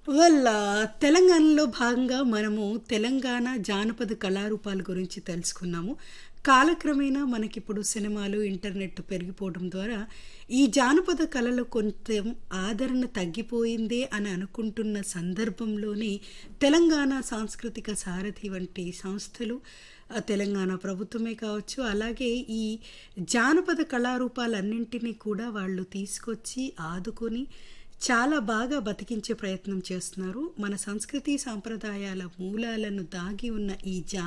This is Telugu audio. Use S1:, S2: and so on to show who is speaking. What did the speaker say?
S1: వాళ్ళ తెలంగాణలో భాగంగా మనము తెలంగాణ జానపద కళారూపాల గురించి తెలుసుకున్నాము కాలక్రమేణా మనకిప్పుడు సినిమాలు ఇంటర్నెట్ పెరిగిపోవడం ద్వారా ఈ జానపద కళలు కొంచెం ఆదరణ తగ్గిపోయిందే అని అనుకుంటున్న సందర్భంలోనే తెలంగాణ సాంస్కృతిక సారథి వంటి సంస్థలు ఆ, తెలంగాణ ప్రభుత్వమే కావచ్చు అలాగే ఈ జానపద కళారూపాలన్నింటినీ కూడా వాళ్ళు తీసుకొచ్చి ఆదుకొని చాలా బాగా బతికించే ప్రయత్నం చేస్తున్నారు మన సంస్కృతి సాంప్రదాయాల మూలాలను దాగి ఉన్న ఈ జా